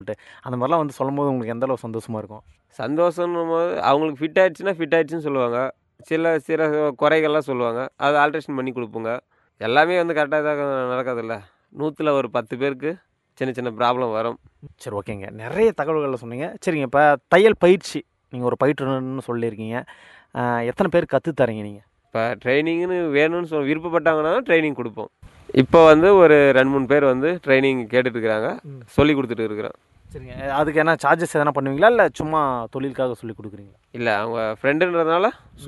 சொல்லிட்டு அந்த மாதிரிலாம் வந்து சொல்லும்போது உங்களுக்கு எந்த அளவு சந்தோஷமாக இருக்கும் சந்தோஷம்னும் போது அவங்களுக்கு ஃபிட் ஆயிடுச்சுன்னா ஃபிட் ஆயிடுச்சுன்னு சொல்லுவாங்க சில சில குறைகள்லாம் சொல்லுவாங்க அதை ஆல்ட்ரேஷன் பண்ணி கொடுப்போங்க எல்லாமே வந்து கரெக்டாக தான் நடக்காதுல்ல நூற்றில் ஒரு பத்து பேருக்கு சின்ன சின்ன ப்ராப்ளம் வரும் சரி ஓகேங்க நிறைய தகவல்களை சொன்னீங்க சரிங்க இப்போ தையல் பயிற்சி நீங்கள் ஒரு பயிற்றுனர்னு சொல்லியிருக்கீங்க ஆஹ் எத்தனை பேர் கற்று தரீங்க நீங்கள் இப்போ ட்ரைனிங்னு வேணும்னு சொல் விருப்பப்பட்டாங்கன்னா ட்ரைனிங் கொடுப்போம் இப்போ வந்து ஒரு ரெண்டு மூணு பேர் வந்து ட்ரைனிங் கேட்டுட்டு இருக்கிறாங்க ம். சொல்லி கொடுத்துட்டு இருக்கிறோம் சரிங்க அதுக்கு என்ன சார்ஜஸ் எதனா பண்ணுவீங்களா இல்லை சும்மா தொழிலுக்காக சொல்லி கொடுக்குறீங்களா இல்லை அவங்க ஃப்ரெண்டுன்றதுனால